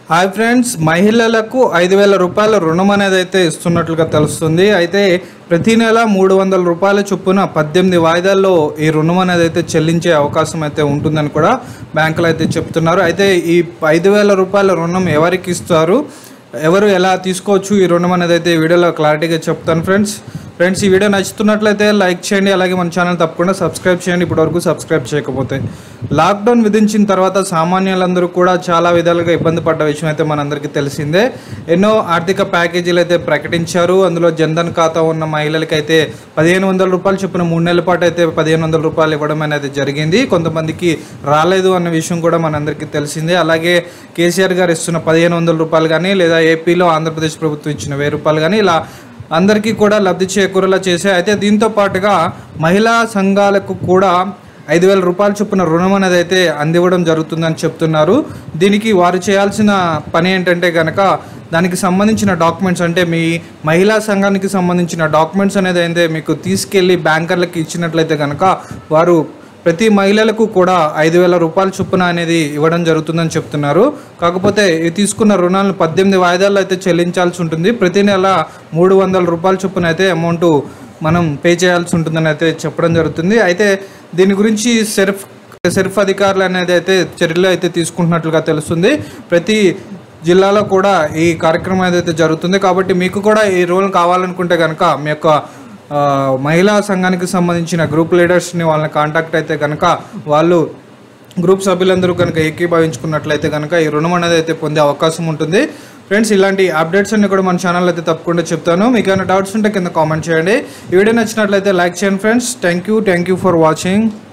hi friends మహిళలకు ఐదు వేల రూపాయల రుణం అనేది అయితే ఇస్తున్నట్లుగా తెలుస్తుంది అయితే ప్రతి నెల మూడు వందల రూపాయల చొప్పున పద్దెనిమిది వాయిదాల్లో ఈ రుణం అనేది అయితే చెల్లించే అవకాశం అయితే ఉంటుందని కూడా బ్యాంకులు అయితే చెప్తున్నారు అయితే ఈ ఐదు వేల రూపాయల రుణం ఎవరికి ఇస్తారు ఎవరు ఎలా తీసుకోవచ్చు ఈ రుణం అనేది అయితే ఈ వీడియోలో క్లారిటీగా చెప్తాను ఫ్రెండ్స్ ఫ్రెండ్స్ ఈ వీడియో నచ్చుతున్నట్లయితే లైక్ చేయండి అలాగే మన ఛానల్ తప్పకుండా సబ్స్క్రైబ్ చేయండి ఇప్పటివరకు సబ్స్క్రైబ్ చేయకపోతే లాక్డౌన్ విధించిన తర్వాత సామాన్యులందరూ కూడా చాలా విధాలుగా ఇబ్బంది పడ్డ విషయం అయితే మనందరికీ తెలిసిందే ఎన్నో ఆర్థిక ప్యాకేజీలు అయితే ప్రకటించారు అందులో జన్ధన్ ఖాతా ఉన్న మహిళలకి అయితే పదిహేను వందల రూపాయలు చొప్పున మూడు నెలల పాటు అయితే పదిహేను వందల రూపాయలు ఇవ్వడం అనేది జరిగింది కొంతమందికి రాలేదు అన్న విషయం కూడా మనందరికీ తెలిసిందే అలాగే కేసీఆర్ గారు ఇస్తున్న పదిహేను వందల రూపాయలు కానీ లేదా ఏపీలో ఆంధ్రప్రదేశ్ ప్రభుత్వం ఇచ్చిన వెయ్యి రూపాయలు కానీ ఇలా అందరికీ కూడా లబ్ధి చేకూరేలా చేసే అయితే దీంతో పాటుగా మహిళా సంఘాలకు కూడా ఐదు వేల రూపాయల చొప్పున రుణం అనేది అయితే అందివ్వడం జరుగుతుందని చెప్తున్నారు దీనికి వారు చేయాల్సిన పని ఏంటంటే కనుక దానికి సంబంధించిన డాక్యుమెంట్స్ అంటే మీ మహిళా సంఘానికి సంబంధించిన డాక్యుమెంట్స్ అనేది అయితే మీకు తీసుకెళ్ళి బ్యాంకర్లకు ఇచ్చినట్లయితే కనుక వారు ప్రతి మహిళలకు కూడా ఐదు వేల రూపాయల చొప్పున అనేది ఇవ్వడం జరుగుతుందని చెప్తున్నారు కాకపోతే ఈ తీసుకున్న రుణాలను పద్దెనిమిది వాయిదాల్లో అయితే చెల్లించాల్సి ఉంటుంది ప్రతి నెల మూడు వందల రూపాయల చొప్పున అయితే అమౌంట్ మనం పే చేయాల్సి ఉంటుందని అయితే చెప్పడం జరుగుతుంది అయితే దీని గురించి సెర్ఫ్ సెర్ఫ్ అధికారులు అనేది అయితే చర్యలు అయితే తీసుకుంటున్నట్లుగా తెలుస్తుంది ప్రతి జిల్లాలో కూడా ఈ కార్యక్రమం ఏదైతే జరుగుతుంది కాబట్టి మీకు కూడా ఈ రోల్ కావాలనుకుంటే కనుక మీ యొక్క ఆ, మహిళా సంఘానికి సంబంధించిన గ్రూప్ లీడర్స్ని వాళ్ళని కాంటాక్ట్ అయితే కనుక వాళ్ళు గ్రూప్ సభ్యులందరూ కనుక ఏకీభవించుకున్నట్లయితే కనుక ఈ రుణం అనేది అయితే పొందే అవకాశం ఉంటుంది ఫ్రెండ్స్ ఇలాంటి అప్డేట్స్ అన్ని కూడా మన ఛానల్ అయితే తప్పకుండా చెప్తాను మీకు ఏమైనా డౌట్స్ ఉంటే కింద కామెంట్ చేయండి ఈ వీడియో నచ్చినట్లయితే లైక్ చేయండి friends thank you thank you for watching